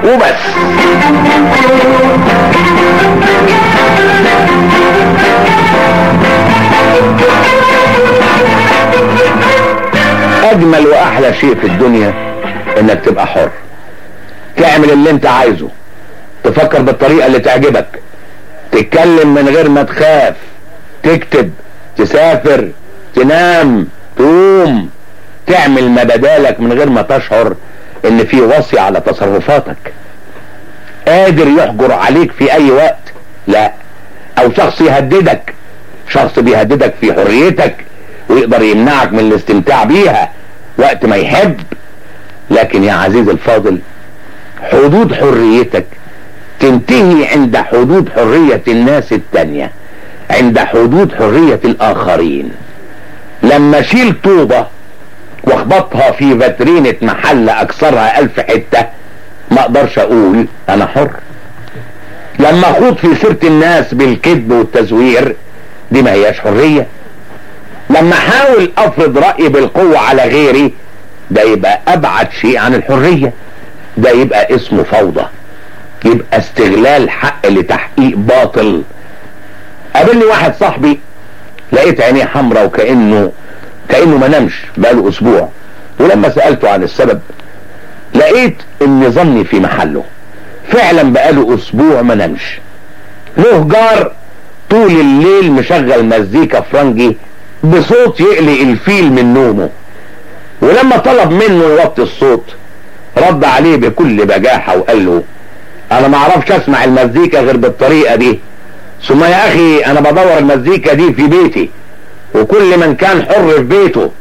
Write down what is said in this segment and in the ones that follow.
وبس اجمل واحلى شيء في الدنيا انك تبقى حر تعمل اللي انت عايزه تفكر بالطريقة اللي تعجبك تتكلم من غير ما تخاف تكتب تسافر تنام تقوم تعمل ما بدالك من غير ما تشعر ان في وصي على تصرفاتك قادر يحجر عليك في اي وقت لا او شخص يهددك شخص بيهددك في حريتك ويقدر يمنعك من الاستمتاع بيها وقت ما يحب لكن يا عزيزي الفاضل حدود حريتك تنتهي عند حدود حرية الناس التانية عند حدود حرية الاخرين لما شيل طوبة واخبطها في فاترينة محل اكسرها الف حتة ما اقدرش اقول انا حر لما اخوض في سيرة الناس بالكذب والتزوير دي ما هياش حرية لما احاول افرض رأيي بالقوة على غيري ده يبقى ابعد شيء عن الحرية ده يبقى اسمه فوضى يبقى استغلال حق لتحقيق باطل قابلني واحد صاحبي لقيت عينيه حمرا وكأنه كأنه ما نامش بقاله اسبوع ولما سألته عن السبب لقيت ان ظني في محله فعلا بقاله اسبوع ما نامش له جار طول الليل مشغل مزيكا فرنجي بصوت يقلق الفيل من نومه ولما طلب منه يوطي الصوت رد عليه بكل بجاحة وقال له انا ما اعرفش اسمع المزيكا غير بالطريقة دي ثم يا اخي انا بدور المزيكا دي في بيتي وكل من كان حر في بيته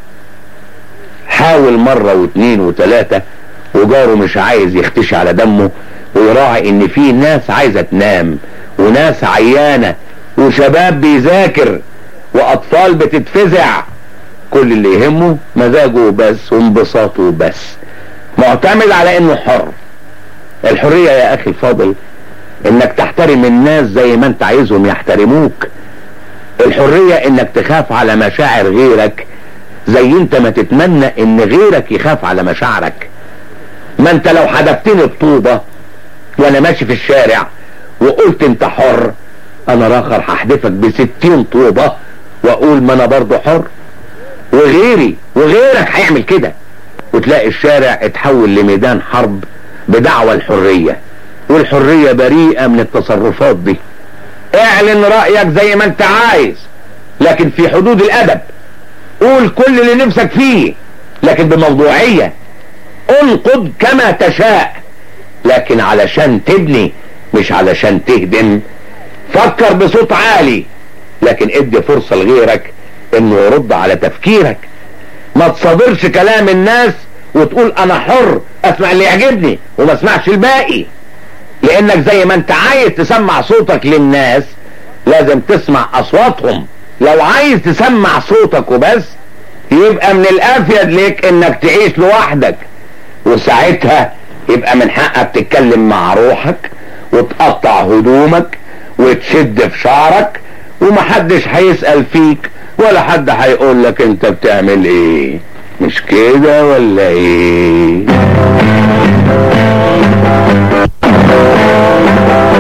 حاول مرة واثنين وثلاثة وجاره مش عايز يختشي على دمه ويراعي ان في ناس عايزة تنام وناس عيانة وشباب بيذاكر واطفال بتتفزع كل اللي يهمه مزاجه بس وانبساطه بس معتمد على انه حر الحرية يا اخي الفاضل انك تحترم الناس زي ما انت عايزهم يحترموك الحرية انك تخاف على مشاعر غيرك زي انت ما تتمنى ان غيرك يخاف على مشاعرك ما انت لو حدفتني بطوبة وانا ماشي في الشارع وقلت انت حر انا راخر هحدفك بستين طوبة واقول ما انا برضو حر وغيري وغيرك هيعمل كده وتلاقي الشارع اتحول لميدان حرب بدعوى الحرية والحرية بريئة من التصرفات دي اعلن رأيك زي ما انت عايز لكن في حدود الادب قول كل اللي نفسك فيه لكن بموضوعية انقد كما تشاء لكن علشان تبني مش علشان تهدم فكر بصوت عالي لكن ادي فرصة لغيرك انه يرد على تفكيرك ما تصادرش كلام الناس وتقول انا حر اسمع اللي يعجبني وما اسمعش الباقي لانك زي ما انت عايز تسمع صوتك للناس لازم تسمع اصواتهم لو عايز تسمع صوتك وبس يبقى من الافيد ليك انك تعيش لوحدك وساعتها يبقى من حقك تتكلم مع روحك وتقطع هدومك وتشد في شعرك ومحدش هيسأل فيك ولا حد هيقول لك انت بتعمل ايه مش كده ولا ايه